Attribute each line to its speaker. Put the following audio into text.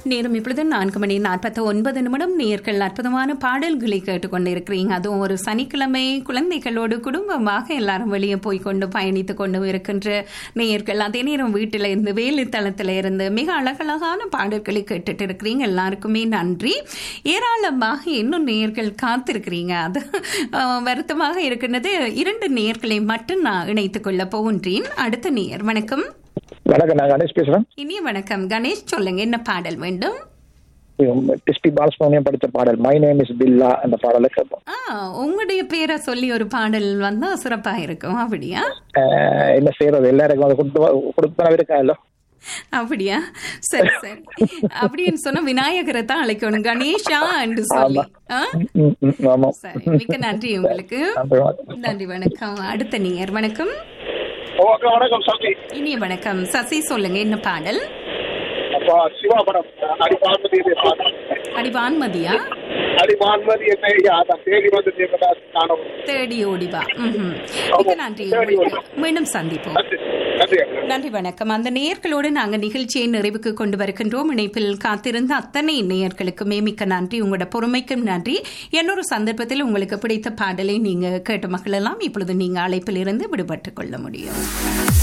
Speaker 1: நேரம் இப்பொழுது நான்கு மணி நாற்பத்தி ஒன்பது நிமிடம் நேர்கள் அற்புதமான பாடல்களை கேட்டுக்கொண்டிருக்கிறீங்க அதுவும் ஒரு சனிக்கிழமை குழந்தைகளோடு குடும்பமாக எல்லாரும் வெளியே போய் கொண்டு பயணித்துக் கொண்டு இருக்கின்ற நேர்கள் அதே நேரம் வீட்டில் இருந்து வேலை தளத்தில் இருந்து மிக அழகழகான பாடல்களை கேட்டுட்டு இருக்கிறீங்க எல்லாருக்குமே நன்றி ஏராளமாக இன்னும் நேர்கள் காத்திருக்கிறீங்க அது அஹ், வருத்தமாக இருக்கின்றது இரண்டு நேர்களை மட்டும் நான் இணைத்துக் கொள்ள போகின்றேன் அடுத்த நேர் வணக்கம்
Speaker 2: வணக்கம் நான் கணேஷ் பேசுறேன்
Speaker 1: இனிய வணக்கம் கணேஷ் சொல்லுங்க என்ன பாடல் வேண்டும்
Speaker 2: எஸ்பி பாலசுப்ரமணியம் படித்த பாடல் மை நேம் இஸ் பில்லா அந்த பாடலை கேட்போம்
Speaker 1: ஆ உங்களுடைய பேரை சொல்லி ஒரு பாடல் வந்தா சிறப்பா இருக்கும் அப்படியா
Speaker 2: அஹ் என்ன செய்யறது எல்லாருக்கும் அதை கொடுத்து கொடுத்தன இருக்காங்களோ
Speaker 1: அப்படியா சரி சரி அப்படின்னு சொன்னா விநாயகரை தான் அழைக்கணும் கணேஷா என்று சொல்லி ஆ?
Speaker 2: ம், ம், ஆமாம்
Speaker 1: சரி மிக்க நன்றி உங்களுக்கு
Speaker 2: நன்றி, வணக்கம்.
Speaker 1: நன்றி வணக்கம் அடுத்த நேயர் வணக்கம்
Speaker 3: ஓகே வணக்கம் சாமி
Speaker 1: இனிய வணக்கம் சசி சொல்லுங்க என்ன பாடல்
Speaker 3: அப்பா சிவா படம் அடி பார்வதி
Speaker 1: அடி வான்மதியா
Speaker 3: அடி பார்வதி என்ன அதான் தேடி வந்து தேவதாஸ் காணவும்
Speaker 1: தேடி ஓடிவா ம்ஹும். மிக்க நன்றி உங்களுக்கு மீண்டும் சந்திப்போம்
Speaker 3: நன்றி நன்றி அக்கா.
Speaker 1: நன்றி வணக்கம் அந்த நேயர்களோடு நாங்க நிகழ்ச்சியை நிறைவுக்கு கொண்டு வருகின்றோம் இணைப்பில் காத்திருந்த அத்தனை நேயர்களுக்குமே மிக்க நன்றி உங்களோட பொறுமைக்கும் நன்றி இன்னொரு சந்தர்ப்பத்தில் உங்களுக்கு பிடித்த பாடலை நீங்க கேட்டு மகளெல்லாம் இப்பொழுது நீங்க அழைப்பில் இருந்து விடுபட்டுக் கொள்ள முடியும்